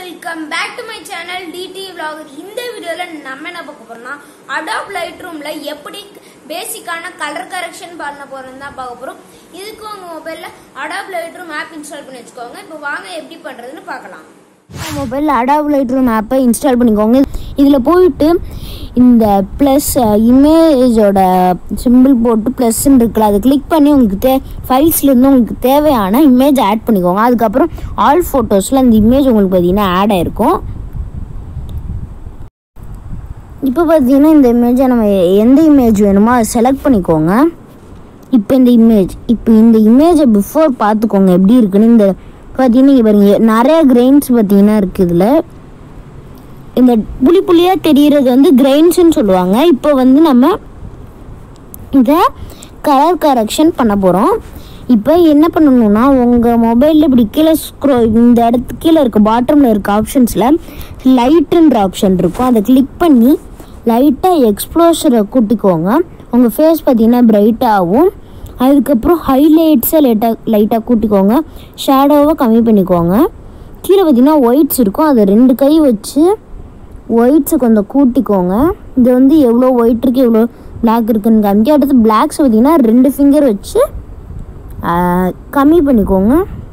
welcome back to my channel DD vlog இந்த வீடியோல நம்ம என்ன பார்க்க போறோம்னா அடாப் லைட் ரூம்ல எப்படி பேசிக்கான கலர் கரெக்ஷன் பண்ண போறோம் தான் பார்க்க போறோம் இதுக்கு உங்க மொபைல்ல Adobe Lightroom app install பண்ணி வச்சுக்கோங்க இப்போ வாங்க எப்படி பண்றதுன்னு பார்க்கலாம் மொபைலில் அடாப் லைட் ரூம் ஆப்பை இன்ஸ்டால் பண்ணிக்கோங்க இதில் போயிட்டு இந்த ப்ளஸ் இமேஜோட சிம்பிள் போட்டு ப்ளஸ்ன்னு இருக்குல்ல அதை கிளிக் பண்ணி உங்களுக்கு தே ஃபைல்ஸ்லேருந்து உங்களுக்கு தேவையான இமேஜ் ஆட் பண்ணிக்கோங்க அதுக்கப்புறம் ஆல் ஃபோட்டோஸில் அந்த இமேஜ் உங்களுக்கு பார்த்தீங்கன்னா ஆட் ஆயிருக்கும் இப்போ பார்த்தீங்கன்னா இந்த இமேஜை நம்ம எந்த இமேஜ் வேணுமோ அதை செலக்ட் பண்ணிக்கோங்க இப்போ இந்த இமேஜ் இப்போ இந்த இமேஜை பிஃபோர் பார்த்துக்கோங்க எப்படி இருக்குன்னு இந்த பார்த்தீங்கன்னா இங்க பாருங்க நிறைய கிரெயின்ஸ் பார்த்தீங்கன்னா இருக்குது இதில் இந்த புளி புளியாக தெரிகிறது வந்து கிரெயின்ஸ்னு சொல்லுவாங்க இப்போ வந்து நம்ம இதை கலர் கரெக்ஷன் பண்ண போகிறோம் இப்போ என்ன பண்ணணும்னா உங்கள் மொபைலில் இப்படி கீழே ஸ்க்ரோ இந்த இடத்து கீழே இருக்க பாட்டமில் இருக்க ஆப்ஷன்ஸில் லைட்டுன்ற ஆப்ஷன் இருக்கும் அதை கிளிக் பண்ணி லைட்டாக எக்ஸ்ப்ளோஷரை கூட்டிக்கோங்க உங்கள் ஃபேஸ் பார்த்தீங்கன்னா பிரைட்டாகவும் அதுக்கப்புறம் ஹைலைட்ஸை லைட்டாக லைட்டாக கூட்டிக்கோங்க ஷேடோவை கம்மி பண்ணிக்கோங்க கீழே பார்த்தீங்கன்னா ஒயிட்ஸ் இருக்கும் அதை ரெண்டு கை வச்சு ஒயிட்ஸை கொஞ்சம் கூட்டிக்கோங்க இது வந்து எவ்வளோ ஒயிட் இருக்குது எவ்வளோ பிளாக் இருக்குன்னு காமிக்க அடுத்து பிளாக்ஸ் பார்த்தீங்கன்னா ரெண்டு ஃபிங்கர் வச்சு ஆஹ், கம்மி பண்ணிக்கோங்க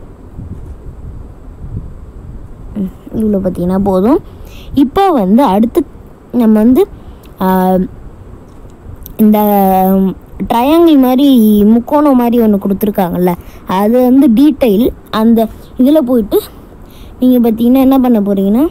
ம், இவ்வளோ பார்த்தீங்கன்னா போதும் இப்போ வந்து அடுத்து நம்ம வந்து ஆஹ், இந்த ட்ரையாங்கிள் மாதிரி முக்கோணம் மாதிரி ஒன்று கொடுத்துருக்காங்கல்ல அது வந்து டீட்டெயில் அந்த இதில் போயிட்டு நீங்கள் பார்த்தீங்கன்னா என்ன பண்ண போகிறீங்கன்னா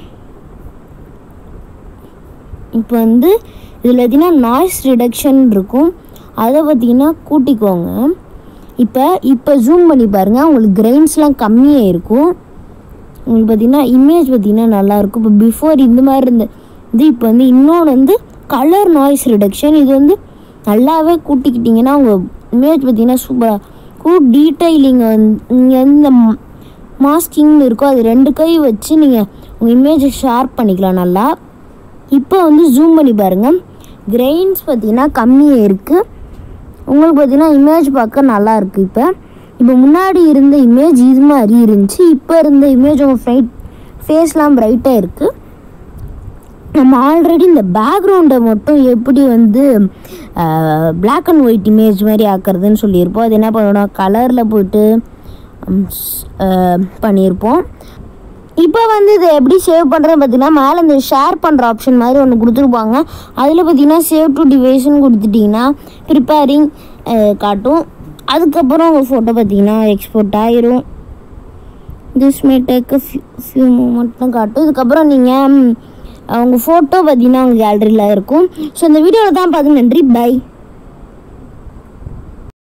இப்போ வந்து இதில் பார்த்தீங்கன்னா நாய்ஸ் ரிடக்ஷன் இருக்கும் அதை பார்த்தீங்கன்னா கூட்டிக்கோங்க இப்போ இப்போ ஜூம் பண்ணி பாருங்கள் உங்களுக்கு கிரெயின்ஸ்லாம் கம்மியாக இருக்கும் உங்களுக்கு பார்த்தீங்கன்னா இமேஜ் பார்த்தீங்கன்னா நல்லாயிருக்கும் இப்போ பிஃபோர் இந்த மாதிரி இருந்த இது இப்போ வந்து இன்னொன்று வந்து கலர் நாய்ஸ் ரிடக்ஷன் இது வந்து நல்லாவே கூட்டிக்கிட்டிங்கன்னா உங்கள் இமேஜ் பார்த்தீங்கன்னா சூப்பராக கூ டீட்டெயிலிங் வந்து இங்கே வந்து இந்த மாஸ்கிங்னு இருக்கும் அது ரெண்டு கை வச்சு நீங்கள் உங்கள் இமேஜை ஷேர் பண்ணிக்கலாம் நல்லா இப்போ வந்து ஜூம் பண்ணி பாருங்கள் கிரெயின்ஸ் பார்த்தீங்கன்னா கம்மியாக இருக்குது உங்களுக்கு பார்த்தீங்கன்னா இமேஜ் பார்க்க நல்லா இருக்குது இப்போ இப்போ முன்னாடி இருந்த இமேஜ் இது மாதிரி இருந்துச்சு இப்போ இருந்த இமேஜ் உங்கள் ஃப்ரைட் ஃபேஸ்லாம் பிரைட்டாக இருக்குது நம்ம ஆல்ரெடி இந்த பேக்ரவுண்டை மட்டும் எப்படி வந்து Black அண்ட் ஒயிட் இமேஜ் மாதிரி ஆக்குறதுன்னு சொல்லியிருப்போம் அது என்ன பண்ணணும் கலரில் போயிட்டு ம், ஸ்- அஹ், பண்ணியிருப்போம் இப்போ வந்து இதை எப்படி சேவ் பண்ணுறது பார்த்தீங்கன்னா மேலே இந்த ஷேர் பண்ணுற ஆப்ஷன் மாதிரி ஒன்று கொடுத்துருப்பாங்க அதில் பார்த்தீங்கன்னா சேவ் டு டிவைஸ்னு கொடுத்துட்டிங்கன்னா ப்ரிப்பேரிங் காட்டும் அதுக்கப்புறம் உங்கள் ஃபோட்டோ பார்த்தீங்கன்னா எக்ஸ்போர்ட் ஆயிரும் this may take few few moment தான் காட்டும் இதுக்கப்புறம் நீங்கள் உங்கள் ஃபோட்டோ பார்த்தீங்கன்னா உங்கள் கேலரியில் இருக்கும் ஸோ இந்த வீடியோவில் தான் பார்த்து நன்றி பை